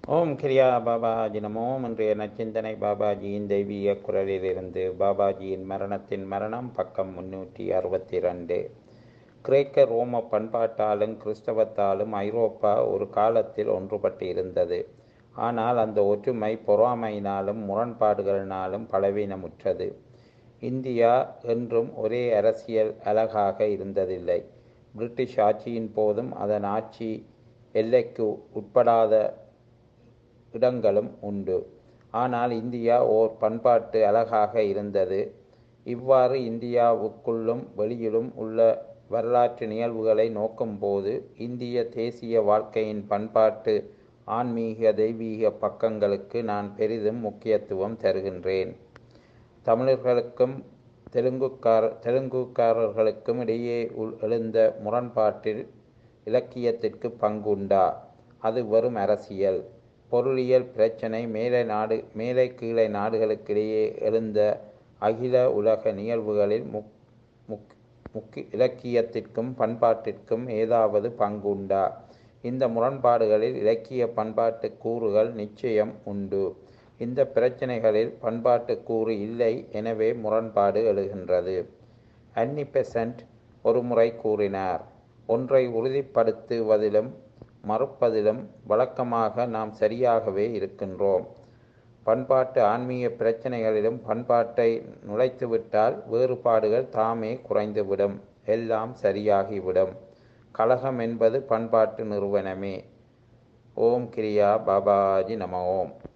ஓம் கிரியா பாபாஜி நமோம் இன்றைய நச்சிந்தனை பாபாஜியின் தெய்வீக குரலிலிருந்து பாபாஜியின் மரணத்தின் மரணம் பக்கம் முன்னூற்றி அறுபத்தி ரெண்டு கிரேக்க ரோம பண்பாட்டாலும் கிறிஸ்தவத்தாலும் ஐரோப்பா ஒரு காலத்தில் ஒன்றுபட்டு இருந்தது ஆனால் அந்த ஒற்றுமை பொறாமையினாலும் முரண்பாடுகளினாலும் பலவீனமுற்றது இந்தியா என்றும் ஒரே அரசியல் அழகாக இருந்ததில்லை பிரிட்டிஷ் ஆட்சியின் போதும் அதன் ஆட்சி எல்லைக்கு உட்படாத இடங்களும் உண்டு ஆனால் இந்தியா ஓர் பண்பாட்டு அழகாக இருந்தது இவ்வாறு இந்தியாவுக்குள்ளும் வெளியிலும் உள்ள வரலாற்று நிகழ்வுகளை நோக்கும்போது இந்திய தேசிய வாழ்க்கையின் பண்பாட்டு ஆன்மீக தெய்வீக பக்கங்களுக்கு நான் பெரிதும் முக்கியத்துவம் தருகின்றேன் தமிழர்களுக்கும் தெலுங்குக்கார தெலுங்குக்காரர்களுக்கும் இடையே எழுந்த முரண்பாட்டில் இலக்கியத்திற்கு பங்குண்டா அது வெறும் அரசியல் பொருளியல் பிரச்சனை மேலை நாடு மேலை கீழே நாடுகளுக்கிடையே எழுந்த அகில உலக நிகழ்வுகளில் முக் முக் முக்கிய இலக்கியத்திற்கும் பண்பாட்டிற்கும் ஏதாவது பங்குண்டா இந்த முரண்பாடுகளில் இலக்கிய பண்பாட்டு கூறுகள் நிச்சயம் உண்டு இந்த பிரச்சனைகளில் பண்பாட்டு கூறு இல்லை எனவே முரண்பாடு எழுகின்றது அன்னி பெசன்ட் ஒரு முறை கூறினார் ஒன்றை உறுதிப்படுத்துவதிலும் மறுப்பதிலும் வழக்கமாக நாம் சரியாகவே இருக்கின்றோம் பண்பாட்டு ஆன்மீக பிரச்சனைகளிலும் பண்பாட்டை நுழைத்துவிட்டால் வேறுபாடுகள் தாமே குறைந்துவிடும் எல்லாம் சரியாகிவிடும் கழகம் என்பது பண்பாட்டு நிறுவனமே ஓம் கிரியா பாபாஜி நம ஓம்